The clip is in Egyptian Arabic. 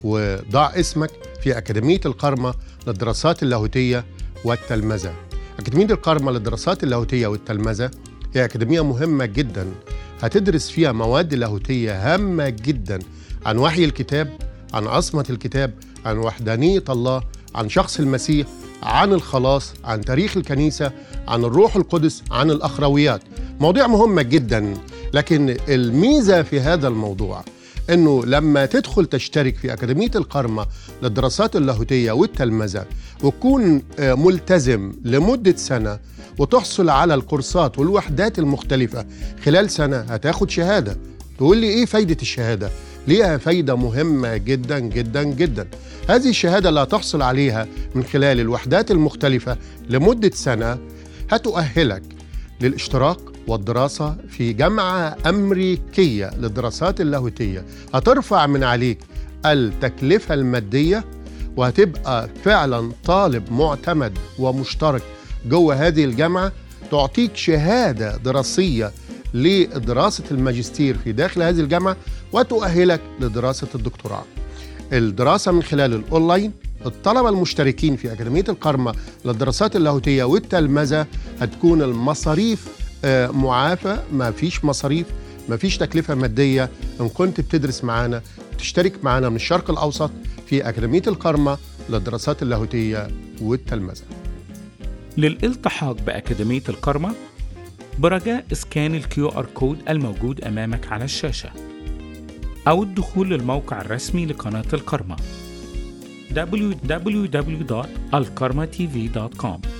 وضع اسمك في أكاديمية القرمة للدراسات اللاهوتية والتلمذة أكاديمية القرمة للدراسات اللاهوتية والتلمذة هي أكاديمية مهمة جدا هتدرس فيها مواد لاهوتية هامة جدا عن وحي الكتاب عن عصمة الكتاب عن وحدانية الله عن شخص المسيح عن الخلاص عن تاريخ الكنيسة عن الروح القدس عن الأخرويات مواضيع مهمة جدا لكن الميزة في هذا الموضوع انه لما تدخل تشترك في اكاديميه القرمه للدراسات اللاهوتيه والتلمذه وتكون آه، ملتزم لمده سنه وتحصل على الكورسات والوحدات المختلفه خلال سنه هتاخد شهاده تقول لي ايه فايده الشهاده ليها فايده مهمه جدا جدا جدا هذه الشهاده اللي هتحصل عليها من خلال الوحدات المختلفه لمده سنه هتؤهلك للاشتراك والدراسة في جامعة أمريكية للدراسات اللاهوتية هترفع من عليك التكلفة المادية وهتبقى فعلا طالب معتمد ومشترك جوه هذه الجامعة تعطيك شهادة دراسية لدراسة الماجستير في داخل هذه الجامعة وتؤهلك لدراسة الدكتوراه الدراسة من خلال الأونلاين الطلبة المشتركين في أكاديمية القرمة للدراسات اللاهوتية والتلمذة هتكون المصاريف آه، معافى ما فيش مصاريف ما فيش تكلفة مادية إن كنت بتدرس معانا تشترك معانا من الشرق الأوسط في أكاديمية القرمة للدراسات اللاهوتية والتلمذة للالتحاق بأكاديمية الكرمة برجاء اسكان الكيو ار كود الموجود أمامك على الشاشة أو الدخول للموقع الرسمي لقناة الكرمة www.alkarmatv.com